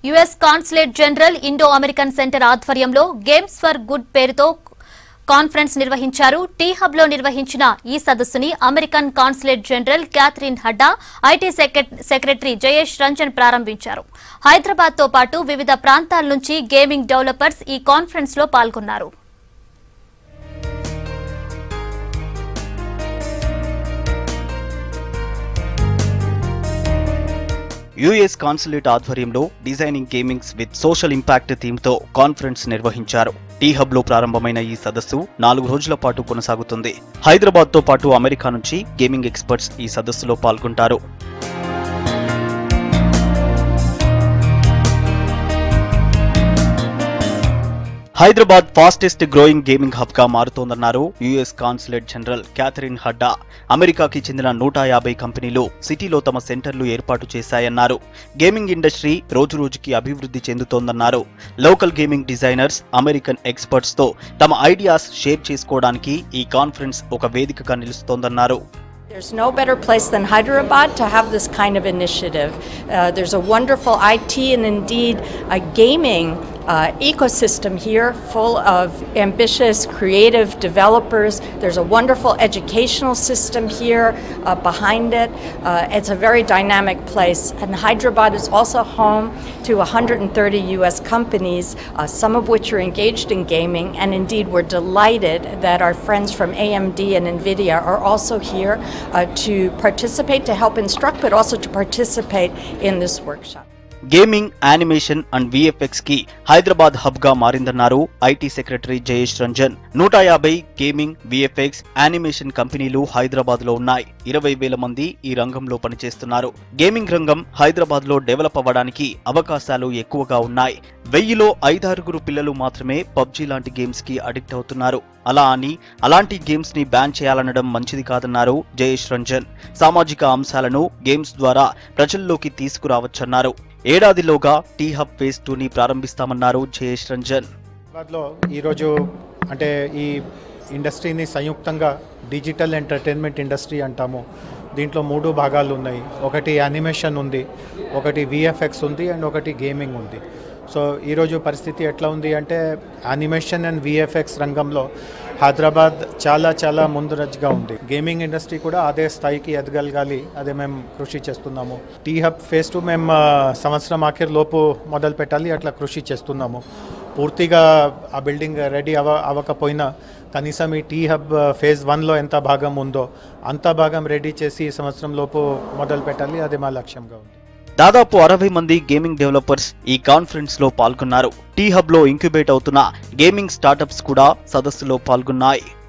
US consulate general Indo American centre ఆధ్వర్యంలో games for good పేరుతో conference నిర్వహించారు T hub లో నిర్వహించిన ఈ సదస్సుని American consulate general Katherine Hadda IT సెక్రె- సెక్రటరీ జయేష్ రంజన్ ప్రారంభించారు హైదరాబాద్ తో పాటు వివిధ ప్రాంతాల నుంచి గేమింగ్ డెవలపర్స్ ఈ కాన్ఫరెన్స్ లో పాల్గొన్నారు యుఎస్ కాన్సులేట్ ఆధ్వర్యంలో designing gamings with social impact థీమ్తో కాన్ఫరెన్స్ నిర్వహించారు టీ హబ్ లో ప్రారంభమైన ఈ సదస్సు నాలుగు రోజుల పాటు కొనసాగుతుంది హైదరాబాద్ తో పాటు అమెరికా నుంచి గేమింగ్ ఎక్స్పర్ట్స్ ఈ సదస్సులో పాల్గొంటారు Hyderabad fastest growing gaming hub గా మారుతోందన్నారు US consulate general Katherine Hadda అమెరికాకి చెందిన నూట యాభై కంపెనీలు సిటీలో తమ సెంటర్లు ఏర్పాటు చేశాయన్నారు గేమింగ్ ఇండస్ట్రీ రోజురోజుకి అభివృద్ధి చెందుతోందన్నారు local gaming designers American experts తో తమ ఐడియాస్ షేర్ చేసుకోవడానికి ఈ కాన్ఫరెన్స్ ఒక వేదికగా నిలుస్తోందన్నారు There's no better place than Hyderabad to have this kind of initiative. Uh, there's a wonderful IT and indeed a gaming uh, ecosystem here full of ambitious, creative developers. There's a wonderful educational system here uh, behind it. Uh, it's a very dynamic place. And Hyderabad is also home to 130 US companies, uh, some of which are engaged in gaming. And indeed, we're delighted that our friends from AMD and NVIDIA are also here uh, to participate, to help instruct, but also to participate in this workshop. Gaming animation and VFX కి Hyderabad hub గా మారిందన్నారు IT secretary Jayesh Ranjan నూట యాభై gaming VFX animation కంపెనీలు హైదరాబాద్ లో ఉన్నాయి ఇరవై వేల మంది ఈ రంగంలో పనిచేస్తున్నారు గేమింగ్ రంగం హైదరాబాద్ లో డెవలప్ అవ్వడానికి అవకాశాలు ఎక్కువగా ఉన్నాయి వెయ్యిలో ఐదారుగురు పిల్లలు మాత్రమే పబ్జీ లాంటి గేమ్స్ కి అడిక్ట్ అవుతున్నారు అలా అని అలాంటి గేమ్స్ ని బ్యాన్ చేయాలనడం మంచిది కాదన్నారు జయేష్ రంజన్ సామాజిక అంశాలను గేమ్స్ ద్వారా ప్రజల్లోకి తీసుకురావచ్చన్నారు ఏడాదిలోగా టీ హబ్ ఫేజ్ టూని ప్రారంభిస్తామన్నారు జయేష్ రంజన్ హైదరాబాద్లో ఈరోజు అంటే ఈ ఇండస్ట్రీని సంయుక్తంగా డిజిటల్ ఎంటర్టైన్మెంట్ ఇండస్ట్రీ అంటాము దీంట్లో మూడు భాగాలు ఉన్నాయి ఒకటి యానిమేషన్ ఉంది ఒకటి విఎఫ్ఎక్స్ ఉంది అండ్ ఒకటి గేమింగ్ ఉంది సో ఈరోజు పరిస్థితి ఎట్లా ఉంది అంటే యానిమేషన్ అండ్ విఎఫ్ఎక్స్ రంగంలో హైదరాబాద్ చాలా చాలా ముందరజ్గా ఉంది గేమింగ్ ఇండస్ట్రీ కూడా అదే స్థాయికి ఎదగలగాలి అదే మేము కృషి చేస్తున్నాము టీ హబ్ ఫేస్ టూ మేము ఆ, సంవత్సరం ఆఖరి లోపు మొదలు పెట్టాలి అట్లా కృషి చేస్తున్నాము పూర్తిగా ఆ బిల్డింగ్ రెడీ అవ అవ్వకపోయినా కనీసం ఈ టీ హబ్ ఫేజ్ వన్లో ఎంత భాగం ఉందో అంత భాగం రెడీ చేసి ఈ సంవత్సరం లోపు మొదలు పెట్టాలి అదే మా లక్ష్యంగా ఉంది దాదాపు అరవై మంది గేమింగ్ డెవలపర్స్ ఈ కాన్ఫరెన్స్ లో పాల్గొన్నారు టీ హబ్ లో ఇంక్యుబేట్ అవుతున్న గేమింగ్ స్టార్టప్స్ కూడా సదస్సులో పాల్గొన్నాయి